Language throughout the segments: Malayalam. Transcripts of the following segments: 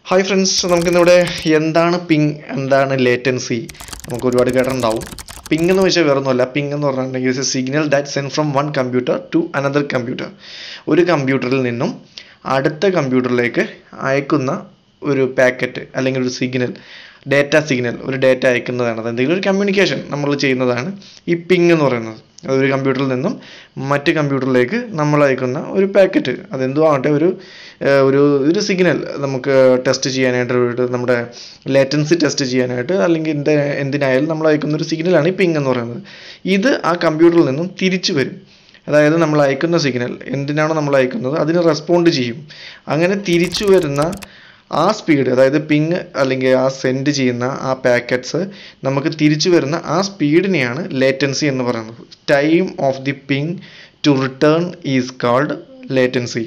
ഹായ് ഫ്രണ്ട്സ് നമുക്കിന്നിവിടെ എന്താണ് പിങ് എന്താണ് ലേറ്റൻസി നമുക്ക് ഒരുപാട് കേട്ടിട്ടുണ്ടാവും പിങ് എന്ന് വെച്ചാൽ വേറെ ഒന്നുമല്ല പിങ് എന്ന് പറഞ്ഞിട്ടുണ്ടെങ്കിൽ it's a signal that send from one computer to another computer ഒരു കമ്പ്യൂട്ടറിൽ നിന്നും അടുത്ത കമ്പ്യൂട്ടറിലേക്ക് അയക്കുന്ന ഒരു പാക്കറ്റ് അല്ലെങ്കിൽ ഒരു സിഗ്നൽ ഡേറ്റ സിഗ്നൽ ഒരു ഡേറ്റ അയക്കുന്നതാണ് അത് എന്തെങ്കിലും ഒരു കമ്മ്യൂണിക്കേഷൻ നമ്മൾ ചെയ്യുന്നതാണ് ഈ പിങ് എന്ന് പറയുന്നത് ഒരു കമ്പ്യൂട്ടറിൽ നിന്നും മറ്റ് കമ്പ്യൂട്ടറിലേക്ക് നമ്മൾ അയക്കുന്ന ഒരു പാക്കറ്റ് അതെന്തോ ആവട്ടെ ഒരു ഏഹ് ഒരു ഒരു സിഗ്നൽ നമുക്ക് ടെസ്റ്റ് ചെയ്യാനായിട്ട് ഒരു നമ്മുടെ ലേറ്റൻസി ടെസ്റ്റ് ചെയ്യാനായിട്ട് അല്ലെങ്കിൽ എന്ത് എന്തിനായാലും നമ്മൾ അയക്കുന്ന ഒരു സിഗ്നലാണ് ഈ പിങ് എന്ന് പറയുന്നത് ഇത് ആ കമ്പ്യൂട്ടറിൽ നിന്നും തിരിച്ചു വരും അതായത് നമ്മൾ അയക്കുന്ന സിഗ്നൽ എന്തിനാണോ നമ്മൾ അയക്കുന്നത് അതിന് റെസ്പോണ്ട് ചെയ്യും അങ്ങനെ തിരിച്ചു വരുന്ന ആ സ്പീഡ് അതായത് പിങ് അല്ലെങ്കിൽ ആ സെൻഡ് ചെയ്യുന്ന ആ പാക്കറ്റ്സ് നമുക്ക് തിരിച്ചു വരുന്ന ആ സ്പീഡിനെയാണ് ലേറ്റൻസി എന്ന് പറയുന്നത് time of the ping to return is called latency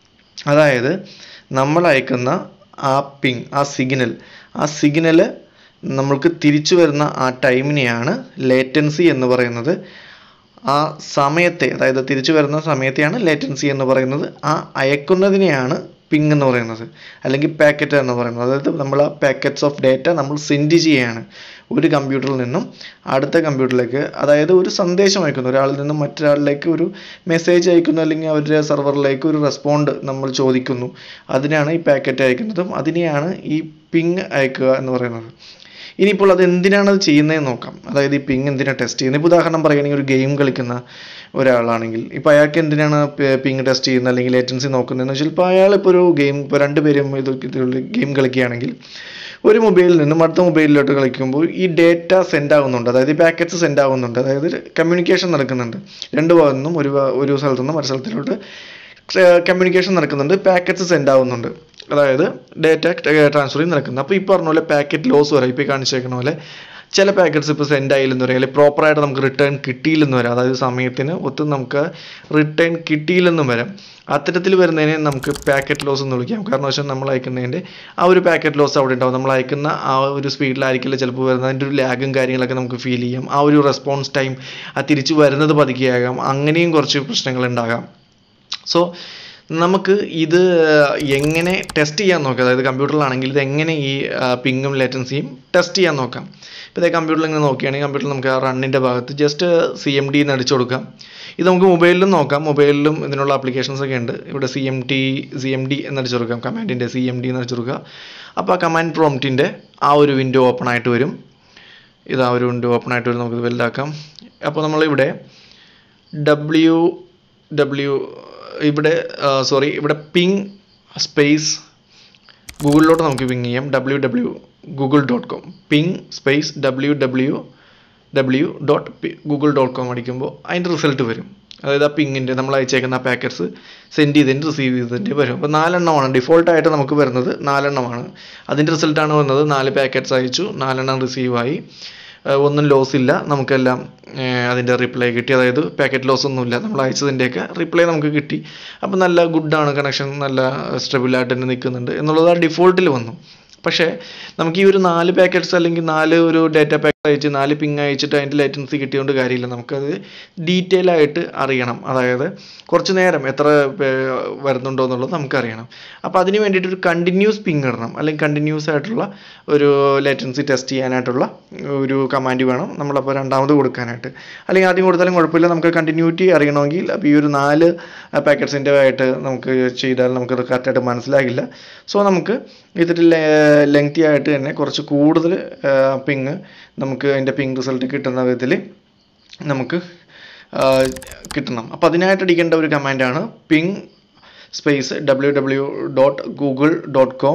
അതായത് നമ്മൾ അയക്കുന്ന ആ പിങ് ആ സിഗ്നൽ ആ സിഗ്നൽ നമ്മൾക്ക് തിരിച്ചു വരുന്ന ആ ടൈമിനെയാണ് ലേറ്റൻസി എന്ന് പറയുന്നത് ആ സമയത്തെ അതായത് തിരിച്ചു വരുന്ന സമയത്തെയാണ് ലേറ്റൻസി എന്ന് പറയുന്നത് ആ അയക്കുന്നതിനെയാണ് പിങ് എന്ന് പറയുന്നത് അല്ലെങ്കിൽ പാക്കറ്റ് എന്ന് പറയുന്നത് അതായത് നമ്മൾ ആ പാക്കറ്റ്സ് ഓഫ് ഡേറ്റ നമ്മൾ സെൻഡ് ചെയ്യുകയാണ് ഒരു കമ്പ്യൂട്ടറിൽ നിന്നും അടുത്ത കമ്പ്യൂട്ടറിലേക്ക് അതായത് ഒരു സന്ദേശം അയക്കുന്നു ഒരാളിൽ നിന്നും മറ്റൊരാളിലേക്ക് ഒരു മെസ്സേജ് അയക്കുന്നു അല്ലെങ്കിൽ അവരുടെ സെർവറിലേക്ക് ഒരു റെസ്പോണ്ട് നമ്മൾ ചോദിക്കുന്നു അതിനാണ് ഈ പാക്കറ്റ് അയക്കുന്നതും അതിനെയാണ് ഈ പിങ് അയക്കുക എന്ന് പറയുന്നത് ഇനിയിപ്പോൾ അത് എന്തിനാണ് അത് ചെയ്യുന്നതെന്ന് നോക്കാം അതായത് ഈ പിങ് എന്തിനാണ് ടെസ്റ്റ് ചെയ്യുന്നത് ഇപ്പോൾ ഉദാഹരണം പറയുകയാണെങ്കിൽ ഒരു ഗെയിം കളിക്കുന്ന ഒരാളാണെങ്കിൽ ഇപ്പോൾ അയാൾക്ക് എന്തിനാണ് പിങ് ടെസ്റ്റ് ചെയ്യുന്നത് അല്ലെങ്കിൽ ലേറ്റൻസി നോക്കുന്നതെന്ന് വെച്ചാൽ ഇപ്പോൾ അയാൾ ഇപ്പോൾ ഒരു ഗെയിം ഇപ്പോൾ രണ്ടുപേരും ഇത് ഗെയിം കളിക്കുകയാണെങ്കിൽ ഒരു മൊബൈലിൽ നിന്നും അടുത്ത മൊബൈലിലോട്ട് കളിക്കുമ്പോൾ ഈ ഡേറ്റ സെൻഡ് ആവുന്നുണ്ട് അതായത് ഈ പാക്കറ്റ്സ് സെൻഡ് ആവുന്നുണ്ട് അതായത് കമ്മ്യൂണിക്കേഷൻ നടക്കുന്നുണ്ട് രണ്ട് ഭാഗത്തു നിന്നും ഒരു ഭാ- ഒരു സ്ഥലത്തു നിന്നും മറ്റു സ്ഥലത്തിലോട്ട് കമ്മ്യൂണിക്കേഷൻ നടക്കുന്നുണ്ട് പാക്കറ്റ്സ് സെൻഡ് ആവുന്നുണ്ട് അതായത് ഡേറ്റ ട്രാൻസ്ഫറിങ് നടക്കുന്നത് അപ്പോൾ ഈ പറഞ്ഞ പോലെ പാക്കറ്റ് ലോസ് വരാം ഇപ്പോൾ ഈ കാണിച്ചേക്കുന്ന പോലെ ചില പാക്കറ്റ്സ് ഇപ്പോൾ സെൻഡ് ആയില്ലെന്ന് വരാം അല്ലെങ്കിൽ പ്രോപ്പറായിട്ട് നമുക്ക് റിട്ടേൺ കിട്ടിയില്ലെന്ന് വരാം അതായത് സമയത്തിന് ഒത്ത് നമുക്ക് റിട്ടേൺ കിട്ടിയില്ലെന്നും വരാം അത്തരത്തിൽ വരുന്നതിനെ നമുക്ക് പാക്കറ്റ് ലോസ് എന്ന് വിളിക്കാം കാരണം വെച്ചാൽ നമ്മൾ അയക്കുന്നതിൻ്റെ ആ ഒരു പാക്കറ്റ് ലോസ് അവിടെ ഉണ്ടാവും നമ്മൾ അയക്കുന്ന ആ ഒരു സ്പീഡിലായിരിക്കില്ല ചിലപ്പോൾ വരുന്നത് അതിൻ്റെ ഒരു ലാഗും കാര്യങ്ങളൊക്കെ നമുക്ക് ഫീൽ ചെയ്യാം ആ ഒരു റെസ്പോൺസ് ടൈം ആ തിരിച്ചു വരുന്നത് പതുക്കെയാകാം അങ്ങനെയും കുറച്ച് പ്രശ്നങ്ങൾ ഉണ്ടാകാം സോ നമുക്ക് ഇത് എങ്ങനെ ടെസ്റ്റ് ചെയ്യാൻ നോക്കാം അതായത് കമ്പ്യൂട്ടറിലാണെങ്കിൽ ഇത് എങ്ങനെ ഈ പിങ്ങും ലേറ്റൻസിയും ടെസ്റ്റ് ചെയ്യാൻ നോക്കാം ഇപ്പോൾ ഇതേ കമ്പ്യൂട്ടറിൽ ഇങ്ങനെ നോക്കുകയാണെങ്കിൽ കമ്പ്യൂട്ടറിൽ നമുക്ക് ആ റണ്ണിൻ്റെ ഭാഗത്ത് ജസ്റ്റ് സി എം ഡി എന്ന് അടിച്ചു കൊടുക്കാം ഇത് നമുക്ക് മൊബൈലിലും നോക്കാം മൊബൈലിലും ഇതിനുള്ള ആപ്ലിക്കേഷൻസ് ഒക്കെ ഉണ്ട് ഇവിടെ C M T C M D എന്ന് അടിച്ചു കൊടുക്കാം കമാൻഡിൻ്റെ സി എം ഡി എന്ന് അടിച്ചു കൊടുക്കുക അപ്പോൾ ആ കമാൻഡ് പ്രോംപ്റ്റിൻ്റെ ആ ഒരു വിൻഡോ ഓപ്പൺ ആയിട്ട് വരും ഇത് ആ ഒരു വിൻഡോ ഓപ്പൺ ആയിട്ട് വരും നമുക്കിത് വലുതാക്കാം അപ്പോൾ നമ്മളിവിടെ ഡബ്ല്യു ഡബ്ല്യു ഇവിടെ സോറി ഇവിടെ പിങ് സ്പേസ് ഗൂഗിളിലോട്ട് നമുക്ക് പിങ് ചെയ്യാം W W Google dot com ping space W W W dot Google dot com അടിക്കുമ്പോൾ അതിൻ്റെ റിസൾട്ട് വരും അതായത് ആ പിങ്ങിൻ്റെ നമ്മൾ അയച്ചേക്കുന്ന ആ പാക്കറ്റ്സ് സെൻഡ് ചെയ്തതിൻ്റെ റിസീവ് ചെയ്തതിൻ്റെ വരും അപ്പോൾ നാലെണ്ണമാണ് ഡിഫോൾട്ടായിട്ട് നമുക്ക് വരുന്നത് നാലെണ്ണമാണ് അതിൻ്റെ റിസൾട്ടാണ് വന്നത് നാല് പാക്കറ്റ്സ് അയച്ചു നാലെണ്ണം റിസീവ് ആയി ഏഹ് ഒന്നും ലോസ് ഇല്ല നമുക്കെല്ലാം ഏഹ് അതിൻ്റെ റിപ്ലൈ കിട്ടി അതായത് പാക്കറ്റ് ലോസ് ഒന്നുമില്ല നമ്മൾ അയച്ചതിൻ്റെയൊക്കെ റിപ്ലൈ നമുക്ക് കിട്ടി അപ്പോൾ നല്ല ഗുഡാണ് കണക്ഷൻ നല്ല സ്റ്റെബിളായിട്ട് തന്നെ നിൽക്കുന്നുണ്ട് എന്നുള്ളത് ആ ഡിഫോൾട്ടിൽ വന്നു പക്ഷേ നമുക്ക് ഈ ഒരു നാല് പാക്കറ്റ്സ് അല്ലെങ്കിൽ നാല് ഒരു ഡേറ്റ പാക്കറ്റ് അയച്ച് നാല് പിങ് അയച്ചിട്ട് അതിൻ്റെ ലേറ്റൻസി കിട്ടിയതുകൊണ്ട് കാര്യമില്ല നമുക്കത് ഡീറ്റെയിൽ ആയിട്ട് അറിയണം അതായത് കുറച്ച് നേരം എത്ര പേ- വരുന്നുണ്ടോ എന്നുള്ളത് നമുക്കറിയണം അപ്പോൾ അതിന് വേണ്ടിയിട്ട് ഒരു കണ്ടിന്യൂസ് പിങ് ഇടണം അല്ലെങ്കിൽ കണ്ടിന്യൂസ് ആയിട്ടുള്ള ഒരു ലേറ്റൻസി ടെസ്റ്റ് ചെയ്യാനായിട്ടുള്ള ഒരു കമാൻഡ് വേണം നമ്മളപ്പോൾ രണ്ടാമത് കൊടുക്കാനായിട്ട് അല്ലെങ്കിൽ ആദ്യം കൊടുത്താലും കുഴപ്പമില്ല നമുക്ക് കണ്ടിന്യൂറ്റി അറിയണമെങ്കിൽ അപ്പോൾ ഈ ഒരു നാല് പാക്കറ്റ്സിൻ്റെ ആയിട്ട് നമുക്ക് ചെയ്താൽ നമുക്കത് കറക്റ്റായിട്ട് മനസ്സിലാകില്ല സോ നമുക്ക് ഇതിൽ ലെങ്തി ആയിട്ട് തന്നെ കുറച്ച് കൂടുതൽ പിങ് നമുക്ക് അതിൻ്റെ പിങ് റിസൾട്ട് കിട്ടുന്ന വിധത്തിൽ നമുക്ക് ആ, കിട്ടണം അപ്പോൾ അതിനായിട്ട് അടിക്കേണ്ട ഒരു കമാൻഡാണ് ping space W W dot Google dot com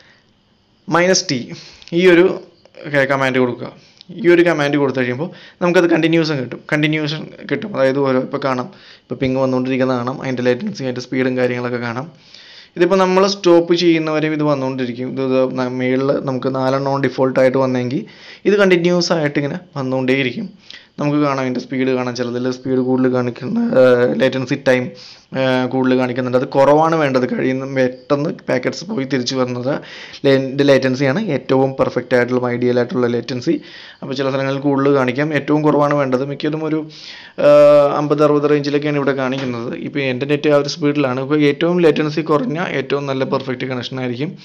minus T ഈ ഒരു കമാൻഡ് കൊടുക്കുക ഈ ഒരു കമാൻഡ് കൊടുത്തു കഴിയുമ്പോൾ നമുക്കത് കണ്ടിന്യൂസും കിട്ടും കണ്ടിന്യൂഷൻ കിട്ടും അതായത് ഓരോ ഇപ്പോൾ കാണാം ഇപ്പോൾ പിങ് വന്നുകൊണ്ടിരിക്കുന്നത് കാണാം അതിൻ്റെ ലേറ്റൻസി അതിൻ്റെ സ്പീഡും കാര്യങ്ങളൊക്കെ കാണാം ഇതിപ്പോൾ നമ്മൾ സ്റ്റോപ്പ് ചെയ്യുന്നവരെയും ഇത് വന്നുകൊണ്ടിരിക്കും ഇത് മേളിൽ നമുക്ക് നാലെണ്ണം ഡിഫോൾട്ടായിട്ട് വന്നെങ്കിൽ ഇത് കണ്ടിന്യൂസ് ആയിട്ട് ഇങ്ങനെ വന്നുകൊണ്ടേയിരിക്കും നമുക്ക് കാണാം ഇതിൻ്റെ സ്പീഡ് കാണാം ചിലതിൽ സ്പീഡ് കൂടുതൽ കാണിക്കുന്ന ലേറ്റൻസി ടൈം കൂടുതൽ കാണിക്കുന്നുണ്ട് അത് കുറവാണ് വേണ്ടത് കഴിയുന്ന പെട്ടെന്ന് പാക്കറ്റ്സ് പോയി തിരിച്ചു വരുന്നത് ഇതിൻ്റെ ലേറ്റൻസിയാണ് ഏറ്റവും പെർഫെക്റ്റ് ആയിട്ടുള്ള ഐഡിയൽ ആയിട്ടുള്ള ലേറ്റൻസി അപ്പോൾ ചില സ്ഥലങ്ങളിൽ കൂടുതൽ കാണിക്കാം ഏറ്റവും കുറവാണ് വേണ്ടത് മിക്കതും ഒരു അമ്പത് അറുപത് റേഞ്ചിലൊക്കെയാണ് ഇവിടെ കാണിക്കുന്നത് ഇപ്പോൾ എൻ്റെ നെറ്റ് ആ ഒരു സ്പീഡിലാണ് ഇപ്പോൾ ഏറ്റവും ലേറ്റൻസി കുറഞ്ഞ ഏറ്റവും നല്ല പെർഫെക്റ്റ് കണക്ഷൻ ആയിരിക്കും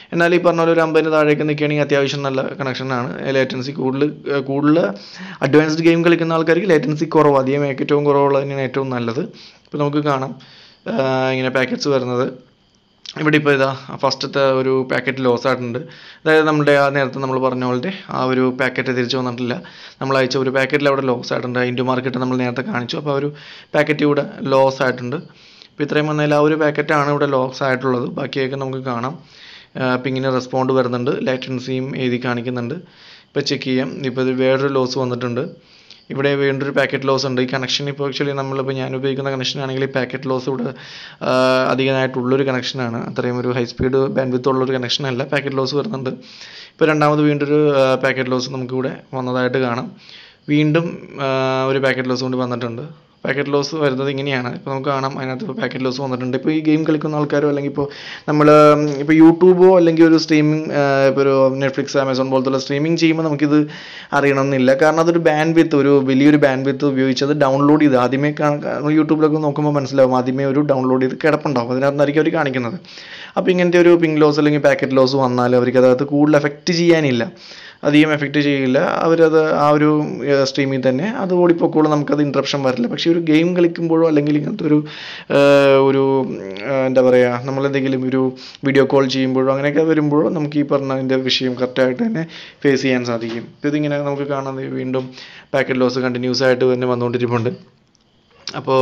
എന്നാൽ ഈ പറഞ്ഞ പോലെ ഒരു അമ്പതിന് താഴേക്ക് നിൽക്കുകയാണെങ്കിൽ അത്യാവശ്യം നല്ല കണക്ഷനാണ് ലേറ്റൻസി കൂടുതൽ ഏർ കൂടുതൽ അഡ്വാൻസ്ഡ് ഗെയിം കളിക്കുന്ന ആൾക്കാർക്ക് ലേറ്റൻസി കുറവ് അധികം ഏറ്റവും കുറവുള്ളത് തന്നെയാണ് ഏറ്റവും നല്ലത് ഇപ്പോൾ നമുക്ക് കാണാം ആഹ് ഇങ്ങനെ പാക്കറ്റ്സ് വരുന്നത് ഇവിടെ ഇപ്പോൾ ഇതാ ഫസ്റ്റത്തെ ഒരു പാക്കറ്റ് ലോസ് ആയിട്ടുണ്ട് അതായത് നമ്മുടെ ആ നേരത്തെ നമ്മൾ പറഞ്ഞ പോലത്തെ ആ ഒരു പാക്കറ്റ് തിരിച്ചു വന്നിട്ടില്ല നമ്മൾ അയച്ച ഒരു പാക്കറ്റിൽ അവിടെ ലോസ് ആയിട്ടുണ്ട് ഇൻഡു മാർക്കറ്റ് നമ്മൾ നേരത്തെ കാണിച്ചു അപ്പോൾ ആ ഒരു പാക്കറ്റ് ഇവിടെ ലോസ് ആയിട്ടുണ്ട് അപ്പോൾ ഇത്രയും വന്നതിൽ ആ ഒരു പാക്കറ്റാണ് ഇവിടെ ലോസ് ആയിട്ടുള്ളത് ബാക്കിയൊക്കെ നമുക്ക് കാണാം അപ്പോൾ ഇങ്ങനെ റെസ്പോണ്ട് വരുന്നുണ്ട് ലാറ്റൻസിയും എഴുതി കാണിക്കുന്നുണ്ട് ഇപ്പോൾ ചെക്ക് ചെയ്യാം ഇപ്പോൾ ഇത് വേറൊരു ലോസ് വന്നിട്ടുണ്ട് ഇവിടെ വീണ്ടും ഒരു പാക്കറ്റ് ലോസ് ഉണ്ട് ഈ കണക്ഷൻ ഇപ്പോൾ ആക്ച്വലി നമ്മളിപ്പോൾ ഞാൻ ഉപയോഗിക്കുന്ന കണക്ഷൻ ആണെങ്കിൽ ഈ പാക്കറ്റ് ലോസ് ഇവിടെ ആ, അധികമായിട്ടുള്ളൊരു കണക്ഷനാണ് അത്രയും ഒരു ഹൈ സ്പീഡ് ബാൻഡ്വിത്ത് ഉള്ളൊരു കണക്ഷൻ അല്ല പാക്കറ്റ് ലോസ് വരുന്നുണ്ട് ഇപ്പോൾ രണ്ടാമത് വീണ്ടും ഒരു പാക്കറ്റ് ലോസ് നമുക്കിവിടെ വന്നതായിട്ട് കാണാം വീണ്ടും ആ, ഒരു പാക്കറ്റ് ലോസ് കൊണ്ട് വന്നിട്ടുണ്ട് പാക്കറ്റ് ലോസ് വരുന്നത് ഇങ്ങനെയാണ് ഇപ്പോൾ നമുക്ക് കാണാം അതിനകത്ത് ഇപ്പോൾ പാക്കറ്റ് ലോസ് വന്നിട്ടുണ്ട് ഇപ്പോൾ ഈ ഗെയിം കളിക്കുന്ന ആൾക്കാരോ അല്ലെങ്കിൽ ഇപ്പോൾ നമ്മൾ ഇപ്പോൾ യൂട്യൂബോ അല്ലെങ്കിൽ ഒരു സ്ട്രീമിംഗ് ഇപ്പോൾ ഒരു നെറ്റ്ഫ്ലിക്സ് ആമസോൺ പോലത്തുള്ള സ്ട്രീമിംഗ് ചെയ്യുമ്പോൾ നമുക്കിത് അറിയണമെന്നില്ല കാരണം അതൊരു ബാൻഡ് വിത്ത് ഒരു വലിയൊരു ബാൻഡ് വിത്ത് ഉപയോഗിച്ചത് ഡൗൺലോഡ് ചെയ്ത് ആദ്യമേ കാ- കാ- യൂട്യൂബിലൊക്കെ നോക്കുമ്പോൾ മനസ്സിലാവും ആദ്യമേ ഒരു ഡൗൺലോഡ് ചെയ്ത് കിടപ്പുണ്ടാവും അതിനകത്തായിരിക്കും അവർ കാണിക്കുന്നത് അപ്പോൾ ഇങ്ങനത്തെ ഒരു പിങ്ക് ലോസ് അല്ലെങ്കിൽ പാക്കറ്റ് ലോസ് വന്നാൽ അവർക്ക് അതകത്ത് കൂടുതൽ എഫക്റ്റ് ചെയ്യാനില്ല അധികം എഫക്റ്റ് ചെയ്യില്ല അവരത് ആ ഒരു സ്ട്രീമിൽ തന്നെ അത് ഓടിപ്പോക്കോളും നമുക്കത് ഇൻട്രപ്ഷൻ വരില്ല പക്ഷേ ഒരു ഗെയിം കളിക്കുമ്പോഴോ അല്ലെങ്കിൽ ഇങ്ങനത്തെ ഒരു ഏർ, ഒരു ഏർ, എന്താ പറയുക നമ്മളെന്തെങ്കിലും ഒരു വീഡിയോ കോൾ ചെയ്യുമ്പോഴോ അങ്ങനെയൊക്കെ വരുമ്പോഴോ നമുക്ക് ഈ പറഞ്ഞതിൻ്റെ വിഷയം കറക്റ്റായിട്ട് തന്നെ ഫേസ് ചെയ്യാൻ സാധിക്കും ഇപ്പോൾ ഇതിങ്ങനെ നമുക്ക് കാണാം ദേ വീണ്ടും പാക്കറ്റ് ലോസ് കണ്ടിന്യൂസ് ആയിട്ട് തന്നെ വന്നുകൊണ്ടിരിപ്പുണ്ട് അപ്പോൾ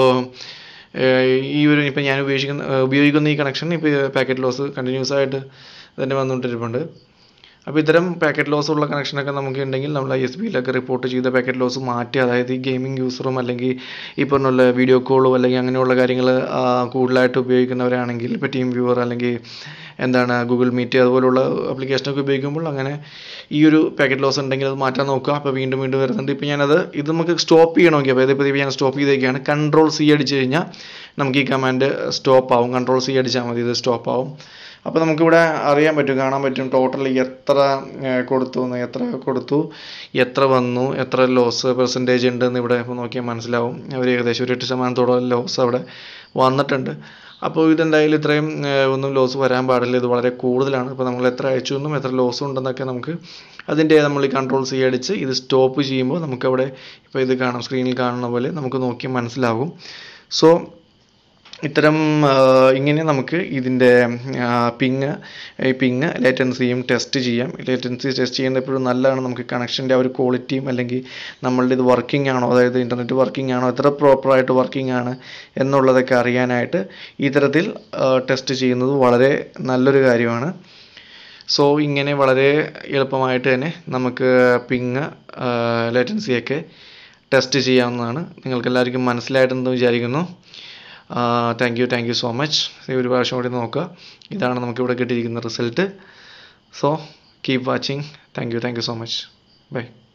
ഈ ഒരു ഇപ്പോൾ ഞാൻ ഉപയോഗിക്കുന്ന ഏർ ഉപയോഗിക്കുന്ന ഈ കണക്ഷൻ ഇപ്പോൾ പാക്കറ്റ് ലോസ് കണ്ടിന്യൂസ് ആയിട്ട് തന്നെ വന്നുകൊണ്ടിരിപ്പുണ്ട് അപ്പോൾ ഇത്തരം പാക്കറ്റ് ലോസ് ഉള്ള കണക്ഷനൊക്കെ നമുക്ക് ഉണ്ടെങ്കിൽ നമ്മൾ ഐ എസ് ബിയിലൊക്കെ റിപ്പോർട്ട് ചെയ്ത പാക്കറ്റ് ലോസ് മാറ്റി അതായത് ഈ ഗെയിമിംഗ് യൂസറും അല്ലെങ്കിൽ ഈ പറഞ്ഞുള്ള വീഡിയോ കോളും അല്ലെങ്കിൽ അങ്ങനെയുള്ള കാര്യങ്ങൾ കൂടുതലായിട്ട് ഉപയോഗിക്കുന്നവരാണെങ്കിൽ ഇപ്പോൾ ടീം വ്യൂവർ അല്ലെങ്കിൽ എന്താണ് ഗൂഗിൾ മീറ്റ് അതുപോലുള്ള ആപ്ലിക്കേഷനൊക്കെ ഉപയോഗിക്കുമ്പോൾ അങ്ങനെ ഈ ഒരു പാക്കറ്റ് ലോസ് ഉണ്ടെങ്കിൽ അത് മാറ്റാൻ നോക്കുക അപ്പോൾ വീണ്ടും വീണ്ടും വരുന്നുണ്ട് ഇപ്പോൾ ഞാനത് ഇത് നമുക്ക് സ്റ്റോപ്പ് ചെയ്യണമെങ്കിൽ അപ്പോൾ ഇതിപ്പോൾ ഞാൻ സ്റ്റോപ്പ് ചെയ്തേക്കാണ് കൺട്രോൾ സി അടിച്ച് കഴിഞ്ഞാൽ നമുക്ക് ഈ കമാൻഡ് സ്റ്റോപ്പ് ആവും കൺട്രോൾ സി അടിച്ചാൽ മതി ഇത് സ്റ്റോപ്പ് ആവും അപ്പോൾ നമുക്കിവിടെ അറിയാൻ പറ്റും കാണാൻ പറ്റും ടോട്ടൽ എത്ര ഏർ, കൊടുത്തു എന്ന് എത്ര കൊടുത്തു എത്ര വന്നു എത്ര ലോസ് പെർസെൻറ്റേജ് ഉണ്ടെന്ന് ഇവിടെ ഇപ്പോൾ നോക്കിയാൽ മനസ്സിലാവും അവർ ഏകദേശം ഒരു എട്ട് ശതമാനത്തോളം ലോസ് അവിടെ വന്നിട്ടുണ്ട് അപ്പോൾ ഇതെന്തായാലും ഇത്രയും ഏർ, ഒന്നും ലോസ് വരാൻ പാടില്ല ഇത് വളരെ കൂടുതലാണ് ഇപ്പോൾ നമ്മൾ എത്ര അയച്ചു എന്നും എത്ര ലോസ് ഉണ്ടെന്നൊക്കെ നമുക്ക് അതിൻ്റെ നമ്മൾ ഈ കൺട്രോൾ സി അടിച്ച് ഇത് സ്റ്റോപ്പ് ചെയ്യുമ്പോൾ നമുക്കവിടെ ഇപ്പോൾ ഇത് കാണാം സ്ക്രീനിൽ കാണുന്ന പോലെ നമുക്ക് നോക്കി മനസ്സിലാകും സോ ഇത്തരം ആ, ഇങ്ങനെ നമുക്ക് ഇതിൻ്റെ പിങ് ഈ പിങ് ലേറ്റൻസിയും ടെസ്റ്റ് ചെയ്യാം ലേറ്റൻസി ടെസ്റ്റ് ചെയ്യുന്നത് എപ്പോഴും നല്ലതാണ് നമുക്ക് കണക്ഷൻ്റെ ആ ഒരു ക്വാളിറ്റിയും അല്ലെങ്കിൽ നമ്മളുടെ ഇത് വർക്കിംഗ് ആണോ അതായത് ഇൻ്റർനെറ്റ് വർക്കിംഗ് ആണോ എത്ര പ്രോപ്പറായിട്ട് വർക്കിംഗ് ആണ് എന്നുള്ളതൊക്കെ അറിയാനായിട്ട് ഇത്തരത്തിൽ ടെസ്റ്റ് ചെയ്യുന്നത് വളരെ നല്ലൊരു കാര്യമാണ് സോ ഇങ്ങനെ വളരെ എളുപ്പമായിട്ട് തന്നെ നമുക്ക് പിങ് ലേറ്റൻസിയൊക്കെ ടെസ്റ്റ് ചെയ്യാവുന്നതാണ് നിങ്ങൾക്ക് എല്ലാവർക്കും മനസ്സിലായിട്ടുണ്ടെന്ന് വിചാരിക്കുന്നു thank you thank you so much ഒരു പ്രാവശ്യം കൂടി നോക്കുക ഇതാണ് നമുക്കിവിടെ കിട്ടിയിരിക്കുന്ന result so keep watching thank you thank you so much by